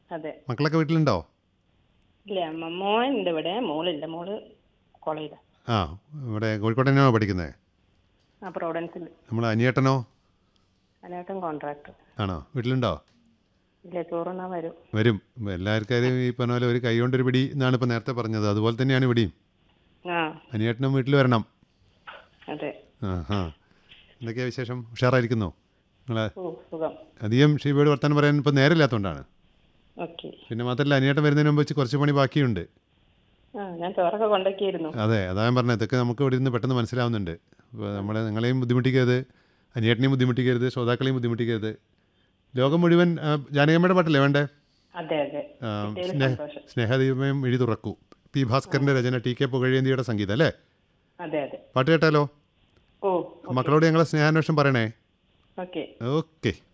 അതെ മക്കളൊക്കെ വീട്ടിലുണ്ടോ ഇല്ല അമ്മ മോനുണ്ട് ഇവിടെ മോളില്ല മോള് കോളേജിലാണ് ആ ഇവിടെ കോഴിക്കോട് തന്നെയാണോ പഠിക്കുന്നത് ആ പ്രോഡൻസിൽ നമ്മൾ അനിയേട്ടനോ അതിനായിട്ടും കോൺട്രാക്ട് ആണോ വീട്ടിലുണ്ടോ ഇല്ല ചോറുണ്ണാൻ വരും വരും ഇപ്പം എല്ലാവർക്കും ഈ പറഞ്ഞ പോലെ ഒരു കൈ കൊണ്ടൊരു പിടി എന്നാണ് ഇപ്പോൾ നേരത്തെ പറഞ്ഞത് അതുപോലെ തന്നെയാണ് ഇവിടെയും ആ അനിയേട്ടനും വീട്ടിൽ വരണം അതെ ആ ഹാ എന്തൊക്കെയാ വിശേഷം ഉഷാറായിരിക്കുന്നോ നിങ്ങളെ ഓ സുഖം അധികം ഷീബയോട് വർത്താനം പറയാൻ ഇപ്പോൾ നേരമില്ലാത്തതുകൊണ്ടാണ് ഓക്കെ പിന്നെ മാത്രമല്ല അനിയേട്ടൻ വരുന്നതിന് മുമ്പ് വെച്ച് കുറച്ച് പണി ബാക്കിയുണ്ട് ആ ഞാൻ ചോറൊക്കെ കൊണ്ടാക്കിയിരുന്നു അതെ അതാ ഞാൻ പറഞ്ഞത് ഇതൊക്കെ നമുക്ക് ഇവിടെ ഇരുന്ന് പെട്ടെന്ന് മനസ്സിലാവുന്നുണ്ട് അപ്പോൾ നമ്മളെ നിങ്ങളെയും ബുദ്ധിമുട്ടിക്കരുത് അനിയേട്ടനെയും ബുദ്ധിമുട്ടിക്കരുത് ശ്രോതാക്കളെയും ബുദ്ധിമുട്ടിക്കരുത് ലോകം മുഴുവൻ ആ, ജാനകിയമ്മയുടെ പാട്ടല്ലേ വേണ്ടേ അതെ അതെ ആ, കിട്ടിയതിൽ സ്നേഹ സന്തോഷം സ്നേഹദീപമയം എഴുതി തുറക്കൂ പി ഭാസ്കറിൻ്റെ രചന ടി കെ പുകഴേന്തിയുടെ സംഗീതം അല്ലേ അതെ അതെ പാട്ട് കേട്ടാലോ ഓ മക്കളോട് ഞങ്ങളെ സ്നേഹാന്വേഷണം പറയണേ ഓക്കെ ഓക്കെ